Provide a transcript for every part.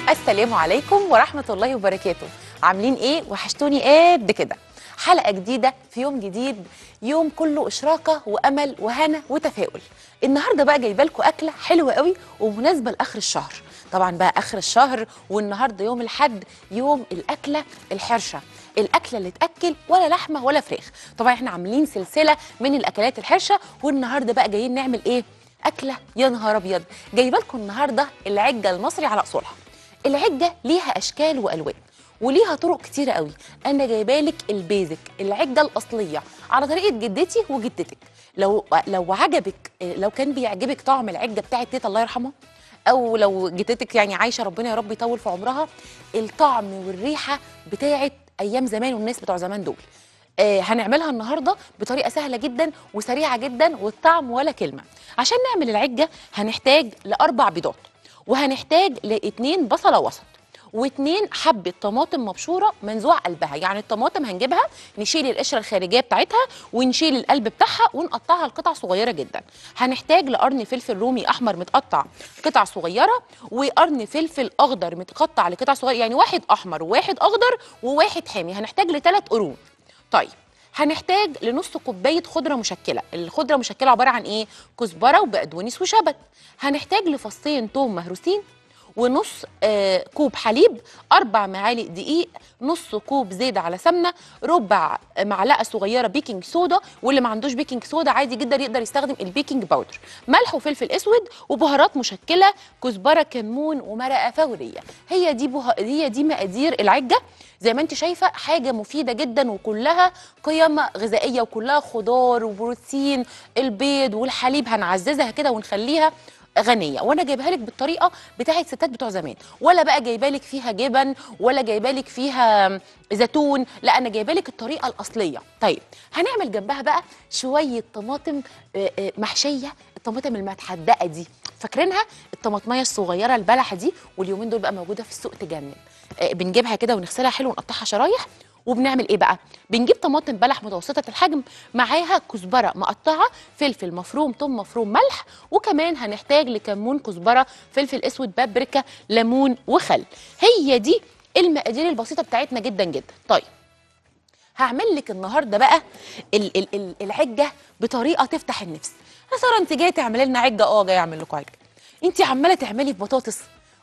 السلام عليكم ورحمة الله وبركاته عاملين ايه وحشتوني قد كده حلقة جديدة في يوم جديد يوم كله إشراقة وأمل وهنا وتفاؤل النهاردة بقى جايبه لكم أكلة حلوة قوي ومناسبة لآخر الشهر طبعا بقى آخر الشهر والنهاردة يوم الحد يوم الأكلة الحرشة الأكلة اللي تأكل ولا لحمة ولا فراخ طبعا احنا عاملين سلسلة من الأكلات الحرشة والنهاردة بقى جايين نعمل ايه أكلة يا نهار أبيض جايبه لكم النهاردة العجة المصري على أصولها العجة ليها أشكال وألوان وليها طرق كتيرة قوي أنا جايبه لك البيزك العجة الأصلية على طريقة جدتي وجدتك لو لو عجبك لو كان بيعجبك طعم العجة بتاعت تيتا الله يرحمها او لو جدتك يعني عايشه ربنا يا رب يطول في عمرها الطعم والريحه بتاعت ايام زمان والناس بتوع زمان دول آه هنعملها النهارده بطريقه سهله جدا وسريعه جدا والطعم ولا كلمه عشان نعمل العجه هنحتاج لاربع بيضات وهنحتاج لاتنين بصله وسط واتنين حبة طماطم مبشورة منزوع قلبها يعني الطماطم هنجيبها نشيل القشرة الخارجية بتاعتها ونشيل القلب بتاعها ونقطعها لقطع صغيرة جدا هنحتاج لقرن فلفل رومي أحمر متقطع قطع صغيرة وقرن فلفل أخضر متقطع لقطع صغيرة يعني واحد أحمر وواحد أخضر وواحد حامي هنحتاج لثلاث قرون طيب هنحتاج لنص كوبايه خضره مشكله الخضره مشكله عباره عن ايه كزبره وبقدونس وشبت هنحتاج لفصين توم مهروسين ونص آه كوب حليب أربع معالق دقيق نص كوب زيت على سمنة ربع معلقة صغيرة بيكنج صودا واللي ما عندوش بيكنج صودا عادي جدا يقدر يستخدم البيكنج باودر ملح وفلفل أسود وبهارات مشكلة كزبرة كمون ومرقة فورية هي دي بها... هي دي مقادير العجة زي ما انت شايفة حاجة مفيدة جدا وكلها قيم غذائية وكلها خضار وبروتين البيض والحليب هنعززها كده ونخليها غنيه وانا جايبها لك بالطريقه بتاعه الستات بتوع زمان ولا بقى جايبه لك فيها جبن ولا جايبه لك فيها زيتون لا انا جايبه لك الطريقه الاصليه طيب هنعمل جنبها بقى شويه طماطم محشيه الطماطم المتحدقه دي فاكرينها الطماطميه الصغيره البلحه دي واليومين دول بقى موجوده في السوق تجنن بنجيبها كده ونغسلها حلو ونقطعها شرايح وبنعمل ايه بقى بنجيب طماطم بلح متوسطه الحجم معاها كزبره مقطعه فلفل مفروم ثوم مفروم ملح وكمان هنحتاج لكمون كزبره فلفل اسود بابريكا ليمون وخل هي دي المقادير البسيطه بتاعتنا جدا جدا طيب هعمل لك النهارده بقى ال ال ال العجه بطريقه تفتح النفس يا ساره انت جايه تعملي لنا عجه اه جايه اعمل لكم عجه انت عماله تعملي في بطاطس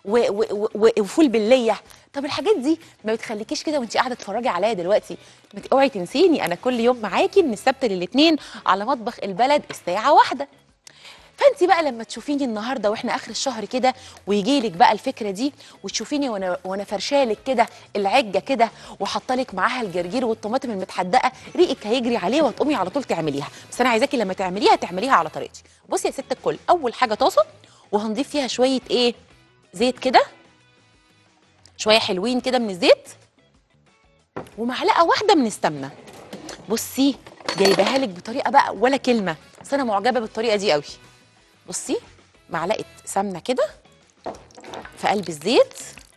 وفول بالليه طب الحاجات دي ما بتخليكيش كده وانت قاعده تتفرجي عليا دلوقتي اوعي تنسيني انا كل يوم معاكي من السبت للاثنين على مطبخ البلد الساعه واحدة فانت بقى لما تشوفيني النهارده واحنا اخر الشهر كده ويجي لك بقى الفكره دي وتشوفيني وانا وانا فرشالك كده العجه كده وحاطه لك معاها الجرجير والطماطم المتحدقه ريقك هيجري عليه وهتقومي على طول تعمليها بس انا عايزاكي لما تعمليها تعمليها على طريقتي بصي يا ست الكل اول حاجه طاسه وهنضيف فيها شويه ايه زيت كده شويه حلوين كده من الزيت ومعلقه واحده من السمنه بصي جايباها لك بطريقه بقى ولا كلمه بس انا معجبه بالطريقه دي قوي بصي معلقه سمنه كده في قلب الزيت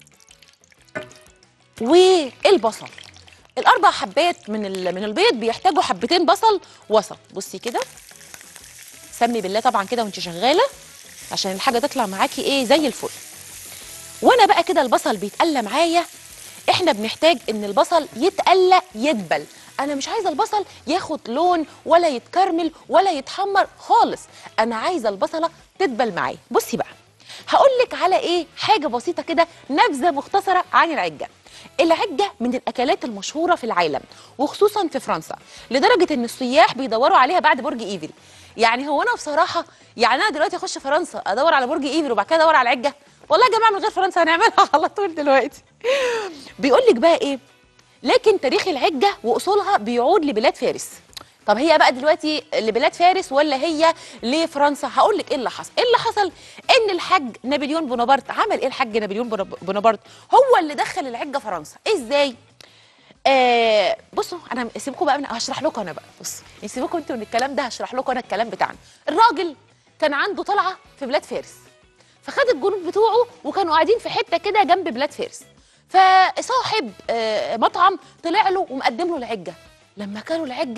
والبصل الاربع حبات من من البيض بيحتاجوا حبتين بصل وسط بصي كده سمي بالله طبعا كده وانت شغاله عشان الحاجه تطلع معاكي ايه زي الفل وانا بقى كده البصل بيتقلى معايا احنا بنحتاج ان البصل يتقلى يدبل انا مش عايزه البصل ياخد لون ولا يتكرمل ولا يتحمر خالص انا عايزه البصله تدبل معايا بصي بقى هقول لك على ايه حاجه بسيطه كده نبذه مختصره عن العجه العجة من الأكلات المشهورة في العالم وخصوصا في فرنسا لدرجة إن السياح بيدوروا عليها بعد برج إيفل يعني هو أنا بصراحة يعني أنا دلوقتي أخش فرنسا أدور على برج إيفل وبعد كده أدور على العجة والله يا جماعه من غير فرنسا هنعملها على طول دلوقتي بيقول لك بقى ايه لكن تاريخ العجه واصولها بيعود لبلاد فارس طب هي بقى دلوقتي لبلاد فارس ولا هي لفرنسا هقول لك ايه اللي حصل ايه اللي حصل ان الحاج نابليون بونابرت عمل ايه الحاج نابليون بونابرت هو اللي دخل العجه فرنسا ازاي آه بصوا انا سيبكم بقى من هشرح لكم انا بقى بصوا سيبكم انتوا من الكلام ده هشرح لكم انا الكلام بتاعنا الراجل كان عنده طلعه في بلاد فارس فخد الجنود بتوعه وكانوا قاعدين في حته كده جنب بلاد فارس فصاحب آه، مطعم طلع له ومقدم له العجه لما كانوا العجه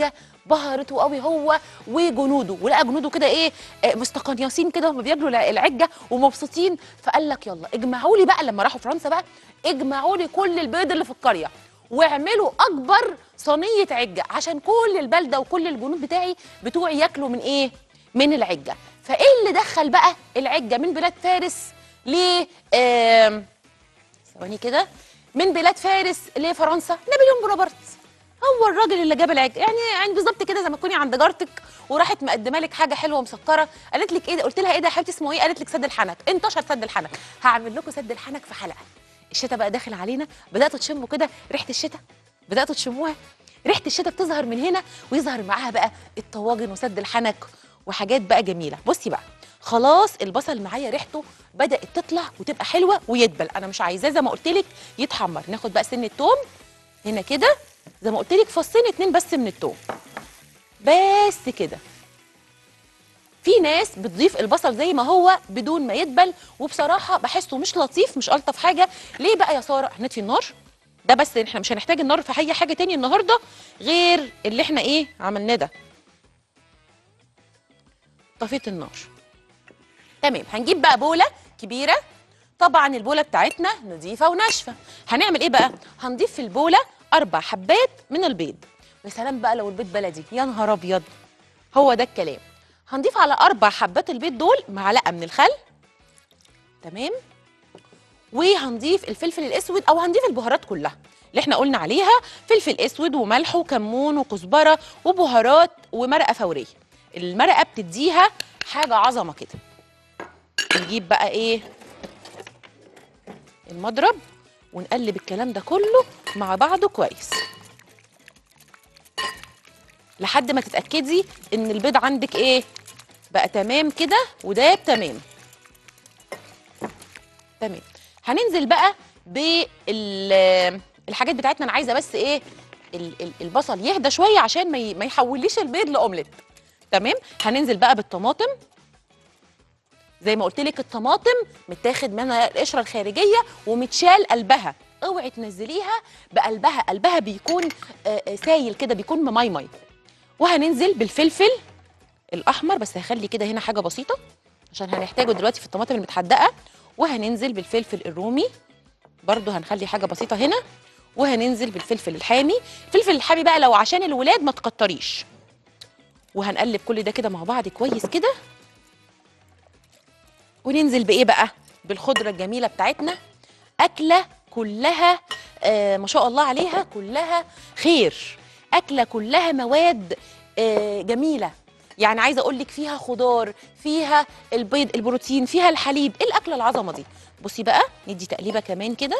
بهرته قوي هو وجنوده ولقى جنوده كده ايه آه، مستقنيصين كده هم بياكلوا الع- العجه ومبسوطين فقال لك يلا اجمعوا لي بقى لما راحوا فرنسا بقى اجمعوا لي كل البيض اللي في القريه واعملوا اكبر صينيه عجه عشان كل البلده وكل الجنود بتاعي بتوعي ياكلوا من ايه من العجه فايه اللي دخل بقى العجه من بلاد فارس ل آم، ثواني كده من بلاد فارس لفرنسا نابليون بونابرت هو الراجل اللي جاب العجل يعني يعني بالظبط كده زي ما تكوني عند جارتك وراحت مقدمه لك حاجه حلوه مسكره قالت لك ايه ده قلت لها ايه ده يا حبيبتي اسمه ايه قالت لك سد الحنك انتشر سد الحنك هعمل لكم سد الحنك في حلقه الشتاء بقى داخل علينا بداتوا تشموا كده ريحه الشتاء بداتوا تشموها ريحه الشتاء بتظهر من هنا ويظهر معاها بقى الطواجن وسد الحنك وحاجات بقى جميله بصي بقى خلاص البصل معايا ريحته بدات تطلع وتبقى حلوه ويدبل انا مش عايزاه زي ما قلت لك يتحمر ناخد بقى سن التوم هنا كده زي ما قلت لك فصين اتنين بس من التوم بس كده في ناس بتضيف البصل زي ما هو بدون ما يدبل وبصراحه بحسه مش لطيف مش الطف حاجه ليه بقى يا ساره هنطفي النار ده بس احنا مش هنحتاج النار في اي حاجه تاني النهارده غير اللي احنا ايه عملناه ده طفيت النار تمام هنجيب بقى بوله كبيره طبعا البوله بتاعتنا نظيفه وناشفه هنعمل ايه بقى هنضيف في البوله اربع حبات من البيض يا سلام بقى لو البيض بلدي يا نهار ابيض هو ده الكلام هنضيف على اربع حبات البيض دول معلقه من الخل تمام وهنضيف الفلفل الاسود او هنضيف البهارات كلها اللي احنا قلنا عليها فلفل اسود وملح وكمون وكزبره وبهارات ومرقه فوريه المرقه بتديها حاجه عظمه كده نجيب بقى ايه المضرب ونقلب الكلام ده كله مع بعضه كويس لحد ما تتاكدي ان البيض عندك ايه بقى تمام كده وداب تمام تمام هننزل بقى بالحاجات بتاعتنا انا عايزه بس ايه ال- ال- البصل يهدى شويه عشان ما ي- ما يحوليش البيض لاومليت تمام هننزل بقى بالطماطم زي ما قلت لك الطماطم متاخد منها القشره الخارجيه ومتشال قلبها اوعي تنزليها بقلبها قلبها بيكون آه، آه، سايل كده بيكون مميمي وهننزل بالفلفل الاحمر بس هخلي كده هنا حاجه بسيطه عشان هنحتاجه دلوقتي في الطماطم المتحدقه وهننزل بالفلفل الرومي برضو هنخلي حاجه بسيطه هنا وهننزل بالفلفل الحامي الفلفل الحامي بقى لو عشان الولاد ما تكتريش وهنقلب كل ده كده مع بعض كويس كده وننزل بايه بقى بالخضره الجميله بتاعتنا اكله كلها آه ما شاء الله عليها كلها خير اكله كلها مواد آه جميله يعني عايزه اقول لك فيها خضار فيها البيض البروتين فيها الحليب ايه الاكله العظمه دي بصي بقى ندي تقليبه كمان كده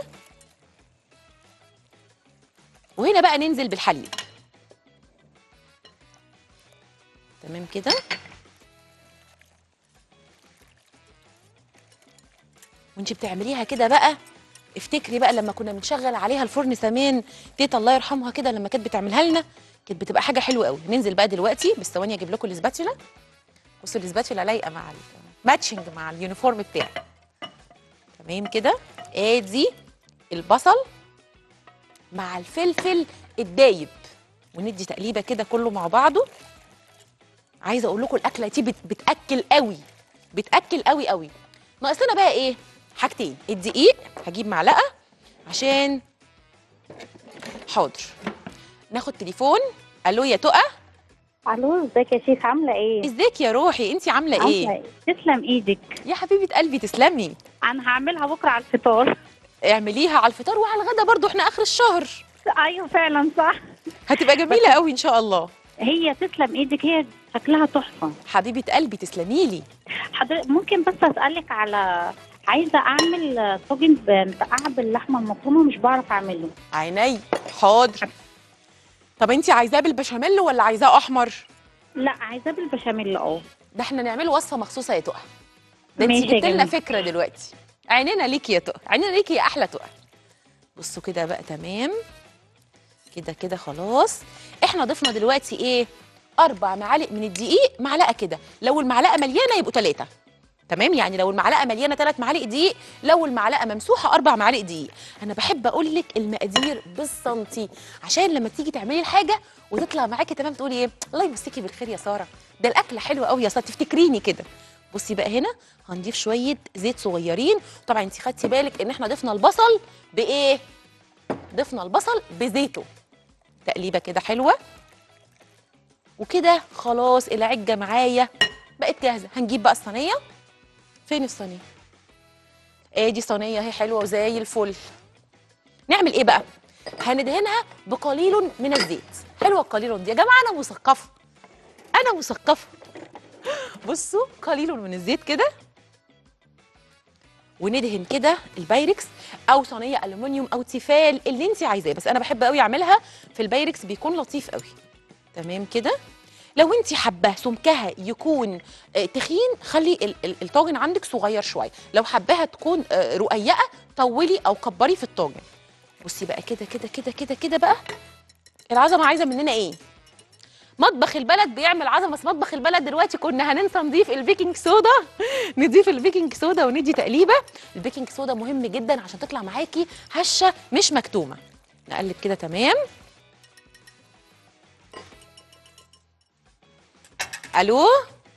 وهنا بقى ننزل بالحليب تمام كده وانت بتعمليها كده بقى افتكري بقى لما كنا بنشغل عليها الفرن زمان تيتا الله يرحمها كده لما كانت بتعملها لنا كانت بتبقى حاجه حلوه قوي ننزل بقى دلوقتي بس ثواني اجيب لكم الاسباتولا بصوا الاسباتولا لايقه مع ماتشنج مع اليونيفورم بتاعي تمام كده ادي البصل مع الفلفل الدايب وندي تقليبه كده كله مع بعضه عايزه اقول لكم الاكله دي بت- بتاكل قوي بتاكل قوي قوي ناقص لنا بقى ايه حاجتين الدقيق هجيب معلقه عشان حاضر ناخد تليفون الو يا تقى الو ازيك يا شيخ عامله ايه ازيك يا روحي انت عامله عامله ايه ايه تسلم ايدك يا حبيبه قلبي تسلمي انا هعملها بكره على الفطار اعمليها على الفطار وعلى الغدا برضو احنا اخر الشهر ايوه فعلا صح هتبقى جميله قوي ان شاء الله هي تسلم ايدك هي شكلها تحفه حبيبه قلبي تسلمي لي حضرتك ممكن بس اسالك على عايزه اعمل طاجن مسقعه باللحمه المفرومه مش بعرف اعمله عيني حاضر طب انت عايزاه بالبشاميل ولا عايزاه احمر لا عايزاه بالبشاميل اه ده احنا نعمله وصفه مخصوصه يا تقى ده انت ماشي يا جبت لنا جميل. فكره دلوقتي عينينا ليكي يا تقى عينينا ليكي يا احلى تقى بصوا كده بقى تمام كده كده خلاص احنا ضفنا دلوقتي ايه اربع معالق من الدقيق معلقه كده لو المعلقه مليانه يبقوا ثلاثه تمام يعني لو المعلقه مليانه ثلاث معالق دقيق لو المعلقه ممسوحه اربع معالق دقيق انا بحب اقول لك المقادير بالسنتي عشان لما تيجي تعملي الحاجه وتطلع معاكي تمام تقولي ايه الله يمسكي بالخير يا ساره ده الاكله حلوه قوي يا ساره تفتكريني كده بصي بقى هنا هنضيف شويه زيت صغيرين طبعا انت خدتي بالك ان احنا ضفنا البصل بايه ضفنا البصل بزيته تقليبه كده حلوه وكده خلاص العجه معايا بقت جاهزه هنجيب بقى الصينيه فين الصينيه ادي صينيه اهي حلوه وزي الفل نعمل ايه بقى هندهنها بقليل من الزيت حلوه القليل دي يا جماعه انا مثقفه انا مثقفه بصوا قليل من الزيت كده وندهن كده البايركس او صينيه الومنيوم او تيفال اللي انت عايزاه بس انا بحب قوي اعملها في البايركس بيكون لطيف قوي تمام كده لو انت حباه سمكها يكون آه، تخين خلي ال- ال- الطاجن عندك صغير شويه لو حباها تكون آه، رقيقه طولي او كبري في الطاجن بصي بقى كده كده كده كده كده بقى العظمه عايزه مننا ايه مطبخ البلد بيعمل عظمه بس مطبخ البلد دلوقتي كنا هننسى نضيف البيكنج صودا نضيف البيكنج صودا وندي تقليبه البيكنج صودا مهم جدا عشان تطلع معاكي هشه مش مكتومه نقلب كده تمام الو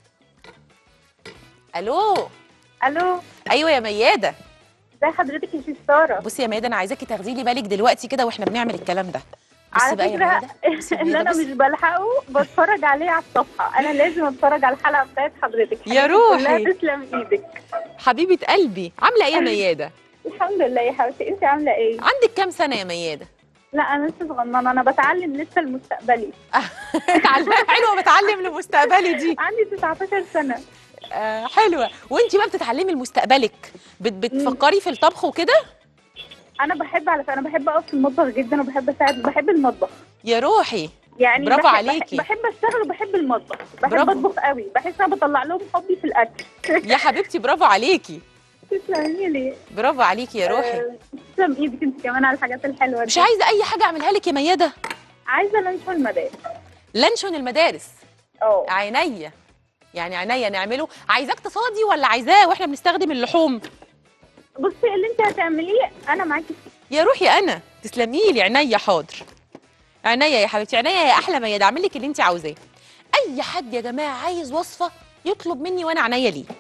الو الو ايوه يا مياده ازي حضرتك يا ساره بصي يا مياده انا عايزاكي تاخدي لي بالك دلوقتي كده واحنا بنعمل الكلام ده بصي على بقى يا فكره مياده بصي يا اللي ميادة، انا بصي. مش بلحقه بتفرج عليه على الصفحه انا لازم اتفرج على الحلقه بتاعت حضرتك يا حبيبتي روحي. كلها تسلم ايدك حبيبه قلبي عامله ايه يا مياده الحمد لله يا حبيبتي انت عامله ايه عندك كام سنه يا مياده لا انا لسه صغننه انا بتعلم لسه المستقبلي اتعلم حلوه بتعلم لمستقبلي دي عندي 19 سنه آه حلوه وانت بقى بتتعلمي لمستقبلك بت بتفكري في الطبخ وكده انا بحب على فكره انا بحب اقف في المطبخ جدا وبحب اساعد بحب المطبخ يا روحي يعني برافو بحب عليكي. بحب اشتغل وبحب المطبخ بحب برافو. اطبخ قوي بحس انا بطلع لهم حبي في الاكل يا حبيبتي برافو عليكي تسلمي لي برافو عليكي يا روحي آه، تسلم ايدك انت كمان على الحاجات الحلوه مش دي عايزه اي حاجه اعملها لك يا مياده عايزه لانشون المدارس لانشون المدارس اه عينيا يعني عينيا نعمله عايزاه اقتصادي ولا عايزاه واحنا بنستخدم اللحوم بصي اللي انت هتعمليه انا معاكي فيه يا روحي انا تسلمي لي عينيا حاضر عينيا يا حبيبتي عينيا يا احلى ميادة اعمل لك اللي انت عاوزاه اي حد يا جماعه عايز وصفه يطلب مني وانا عينيا ليه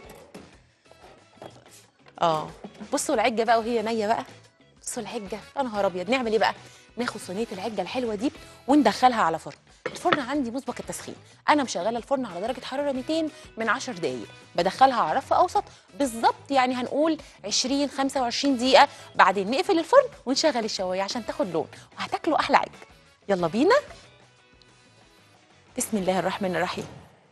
اه بصوا العجه بقى وهي نيه بقى بصوا العجه يا نهار ابيض نعمل ايه بقى ناخد صينيه العجه الحلوه دي وندخلها على فرن الفرن عندي مسبق التسخين انا مشغله الفرن على درجه حراره 200 من 10 دقائق بدخلها على رف اوسط بالظبط يعني هنقول 20 25 دقيقه بعدين نقفل الفرن ونشغل الشوايه عشان تاخد لون وهتاكلوا احلى عجه يلا بينا بسم الله الرحمن الرحيم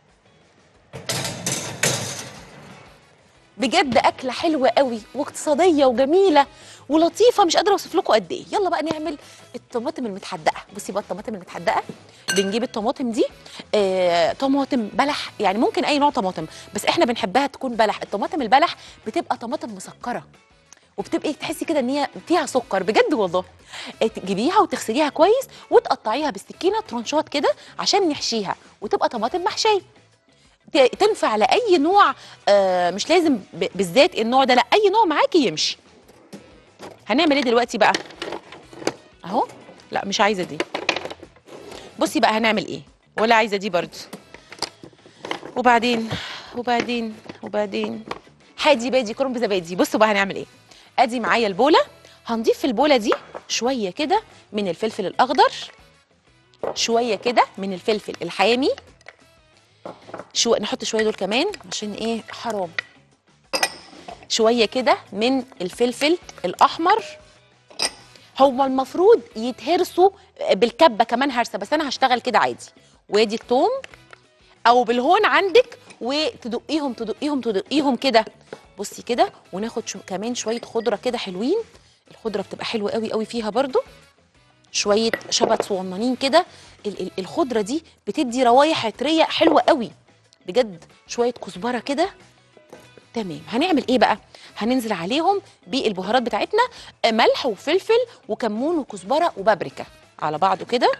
بجد اكله حلوه قوي واقتصاديه وجميله ولطيفه مش قادره اوصف لكم قد ايه يلا بقى نعمل الطماطم المتحدقه بصي بقى الطماطم المتحدقه بنجيب الطماطم دي آه، طماطم بلح يعني ممكن اي نوع طماطم بس احنا بنحبها تكون بلح الطماطم البلح بتبقى طماطم مسكره وبتبقي تحسي كده ان هي فيها سكر بجد والله آه، تجيبيها وتغسليها كويس وتقطعيها بالسكينه ترنشات كده عشان نحشيها وتبقى طماطم محشيه ت- تنفع لاي نوع آه، مش لازم ب- بالذات النوع ده لا اي نوع معاكي يمشي هنعمل ايه دلوقتي بقى اهو لا مش عايزه دي بصي بقى هنعمل ايه ولا عايزه دي برضه وبعدين وبعدين وبعدين حادي بادي كرنب زبادي بصوا بقى هنعمل ايه ادي معايا البوله هنضيف في البوله دي شويه كده من الفلفل الاخضر شويه كده من الفلفل الحامي شو نحط شويه دول كمان عشان ايه حرام شويه كده من الفلفل الاحمر هو المفروض يتهرسوا بالكبه كمان هرسه بس انا هشتغل كده عادي وادي التوم او بالهون عندك وتدقيهم تدقيهم تدقيهم كده بصي كده وناخد شو كمان شويه خضره كده حلوين الخضره بتبقى حلوه قوي قوي فيها برضو شويه شبت صغننين كده ال- ال- الخضره دي بتدي روايح عطريه حلوه قوي بجد شويه كزبره كده تمام هنعمل ايه بقى هننزل عليهم بالبهارات بتاعتنا آه، ملح وفلفل وكمون وكزبره وبابريكا على بعضه كده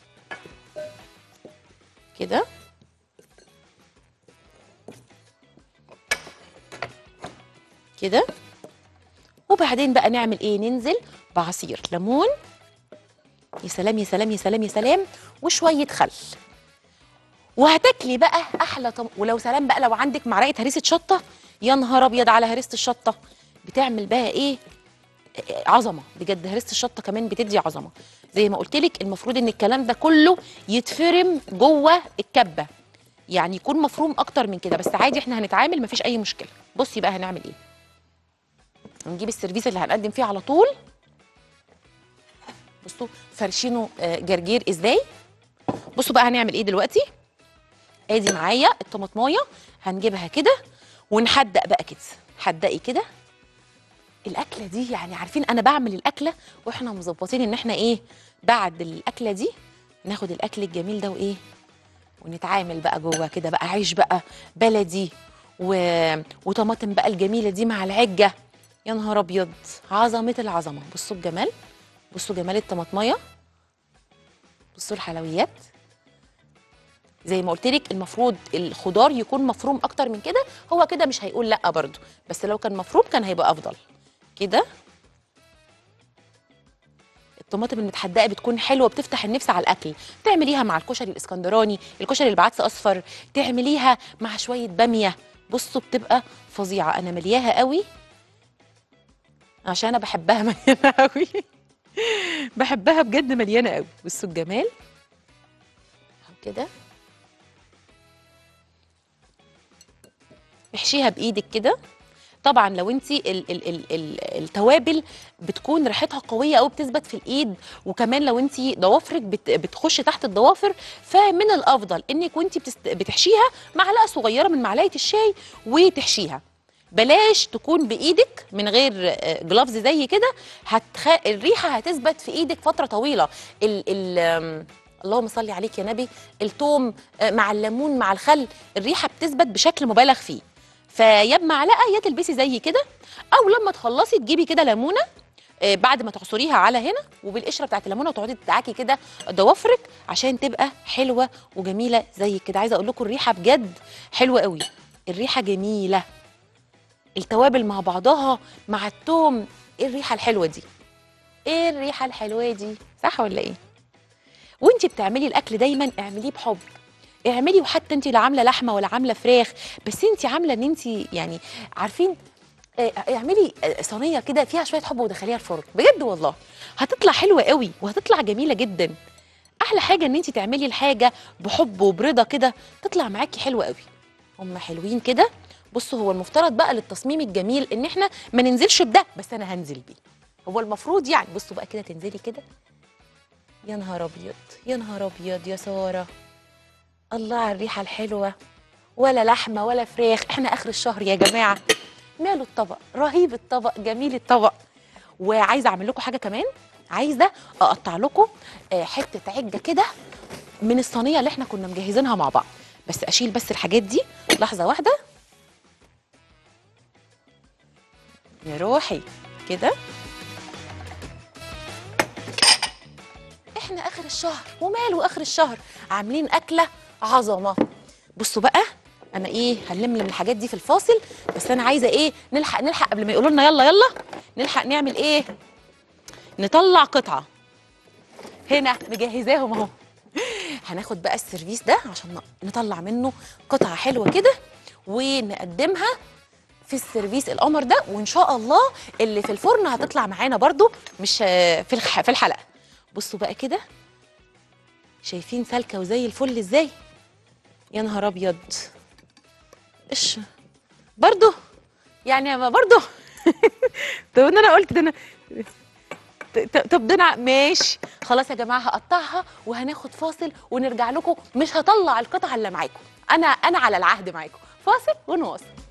كده كده وبعدين بقى نعمل ايه ننزل بعصير ليمون يا سلام يا سلام يا سلام يا سلام وشويه خل وهتاكلي بقى احلى طم... ولو سلام بقى لو عندك معلقه هريسه شطه يا نهار ابيض على هريسه الشطه بتعمل بقى ايه آه، عظمه بجد هريسه الشطه كمان بتدي عظمه زي ما قلت لك المفروض ان الكلام ده كله يتفرم جوه الكبه يعني يكون مفروم اكتر من كده بس عادي احنا هنتعامل مفيش اي مشكله بصي بقى هنعمل ايه هنجيب السيرفيس اللي هنقدم فيه على طول بصوا فرشينه آه، جرجير ازاي بصوا بقى هنعمل ايه دلوقتي ادي معايا الطماطمايه هنجيبها كده ونحدق بقى كده حدقي كده الاكله دي يعني عارفين انا بعمل الاكله واحنا مظبطين ان احنا ايه بعد الاكله دي ناخد الاكل الجميل ده وايه ونتعامل بقى جوه كده بقى عيش بقى بلدي و... وطماطم بقى الجميله دي مع العجه يا نهار ابيض عظمه العظمه بصوا الجمال بصوا جمال الطماطميه بصوا الحلويات زي ما قلت لك المفروض الخضار يكون مفروم اكتر من كده هو كده مش هيقول لا برضه بس لو كان مفروم كان هيبقى افضل كده الطماطم المتحدقه بتكون حلوه بتفتح النفس على الاكل تعمليها مع الكشري الاسكندراني الكشري اللي بعدس اصفر تعمليها مع شويه باميه بصوا بتبقى فظيعه انا ملياها قوي عشان انا بحبها مليانه قوي بحبها بجد مليانه قوي بصوا الجمال اهو كده احشيها بايدك كده طبعا لو انت ال ال ال ال التوابل بتكون ريحتها قويه قوي بتثبت في الايد وكمان لو انت ضوافرك بت بتخش تحت الضوافر فمن الافضل انك وانت بتست بتحشيها معلقه صغيره من معلقه الشاي وتحشيها بلاش تكون بايدك من غير جلافز زي كده هتخ... الريحه هتثبت في ايدك فتره طويله ال ال آم، اللهم صل عليك يا نبي التوم آه، مع الليمون مع الخل الريحه بتثبت بشكل مبالغ فيه فيا بمعلقه يا تلبسي زي كده او لما تخلصي تجيبي كده ليمونه آه، بعد ما تعصريها على هنا وبالقشره بتاعت الليمونه وتقعدي تدعكي كده ضوافرك عشان تبقى حلوه وجميله زي كده عايزه اقول لكم الريحه بجد حلوه قوي الريحه جميله التوابل مع بعضها مع التوم ايه الريحه الحلوه دي ايه الريحه الحلوه دي صح ولا ايه وانت بتعملي الاكل دايما اعمليه بحب اعملي وحتى انت لا عامله لحمه ولا عامله فراخ بس انت عامله ان انت يعني عارفين آه، اعملي آه، صينيه كده فيها شويه حب ودخليها الفرن بجد والله هتطلع حلوه قوي وهتطلع جميله جدا احلى حاجه ان انت تعملي الحاجه بحب وبرضا كده تطلع معاكي حلوه قوي هم حلوين كده بصوا هو المفترض بقى للتصميم الجميل ان احنا ما ننزلش بده بس انا هنزل بيه هو المفروض يعني بصوا بقى كده تنزلي كده يا نهار ابيض يا نهار ابيض يا ساره الله على الريحه الحلوه ولا لحمه ولا فراخ احنا اخر الشهر يا جماعه ماله الطبق رهيب الطبق جميل الطبق وعايزه اعمل لكم حاجه كمان عايزه اقطع لكم آه، حته عجه كده من الصينيه اللي احنا كنا مجهزينها مع بعض بس اشيل بس الحاجات دي لحظه واحده يا روحي كده احنا اخر الشهر وماله اخر الشهر عاملين اكله عظمه بصوا بقى انا ايه هنلملم الحاجات دي في الفاصل بس انا عايزه ايه نلحق نلحق قبل ما يقولوا لنا يلا يلا نلحق نعمل ايه نطلع قطعه هنا مجهزاهم اهو هناخد بقى السيرفيس ده عشان ن- نطلع منه قطعه حلوه كده ونقدمها في السيرفيس القمر ده وان شاء الله اللي في الفرن هتطلع معانا برضو مش آه، في الح- في الحلقه بصوا بقى كده شايفين سالكه وزي الفل ازاي يا نهار ابيض ايش برضو يعني ما برضو طب ان انا قلت ده انا ط- ط- طب ده انا ماشي خلاص يا جماعه هقطعها وهناخد فاصل ونرجع لكم مش هطلع القطعه اللي معاكم انا انا على العهد معاكم فاصل ونواصل